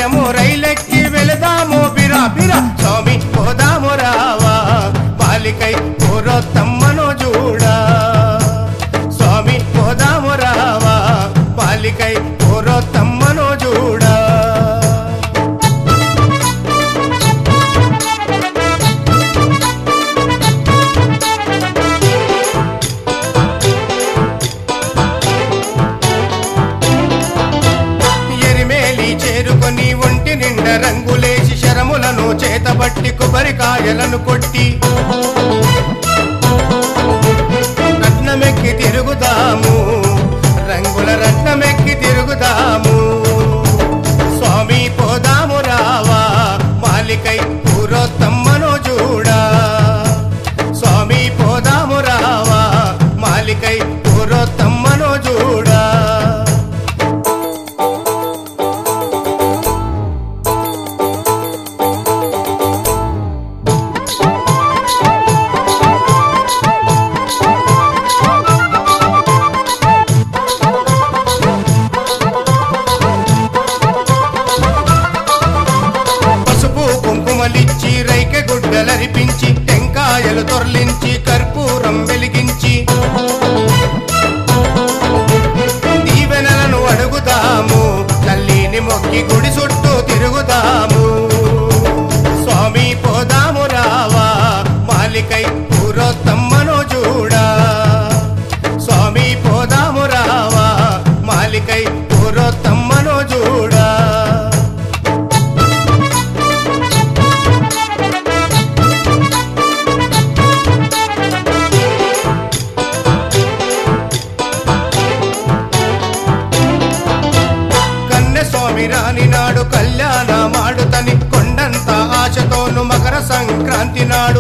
కొట్టాయము రైలెక్కి వెళదాము బిరా బిరా స్వామి పోదాము రావా బాలికై పూర్వత్తమ్మను చూడా స్వామి పోదాము రావా బాలికై పూర్వత్తమ్మను చూడా ఎరిమేలి చేరుకొని ఒంటి నిండా రంగులేసి శరములను చేతబట్టి కొబ్బరికాయలను కొట్టి రత్నమెక్కి తిరుగుదాము రంగుల రత్నమెక్కి తిరుగుదాము స్వామి పోదాము రావా మాలికై పూరోత్తమ్మను చూడా స్వామి పోదాము రావా మాలికై పూరోత్తమ్మను చూడా పసుపు కుంకుమలిచ్చి రైకె గుడ్డలరిపించి టెంకాయలు తొర్లించి కర్పూరం వెలిగించి దీవెనలను అడుగుదాము తల్లిని మొక్కి గుడి చుట్టూ తిరుగుదాము స్వామి పోదాము రావా మాలికై పూరోత్తమ్మను చూడా స్వామి పోదాము రావా మాలికై పూరోత్తమ్మను చూడా కన్నె స్వామి రాని నాడు కళ్యాణ మాడుతని కొండంత ఆశతోను మకర సంక్రాంతి నాడు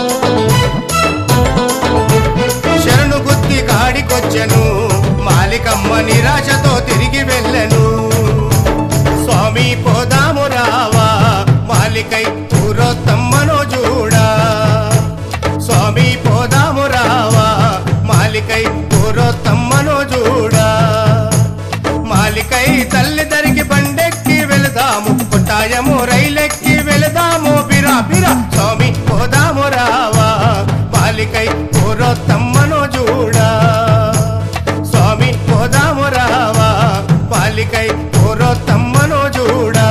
శరణు గుత్తి కాడికొచ్చెను మాలికమ్మ నిరాశతో తిరిగి వెళ్ళెను స్వామి పోదాము రావా మాలికై పూరోత్తమ్మను చూడా స్వామి పోదాము రావా మాలికై పూరోత్తమ్మను చూడా మాలికై తల్లి దరికి బండెక్కి వెళదాము కొట్టాయము రైలెక్కి వెళదాము బిరా బిరా స్వామి పోదాము రావా మాలికై పూరోత్తమ్మను చూడా స్వామి పోదాము రావా మాలికై పూరోత్తమ్మను చూడా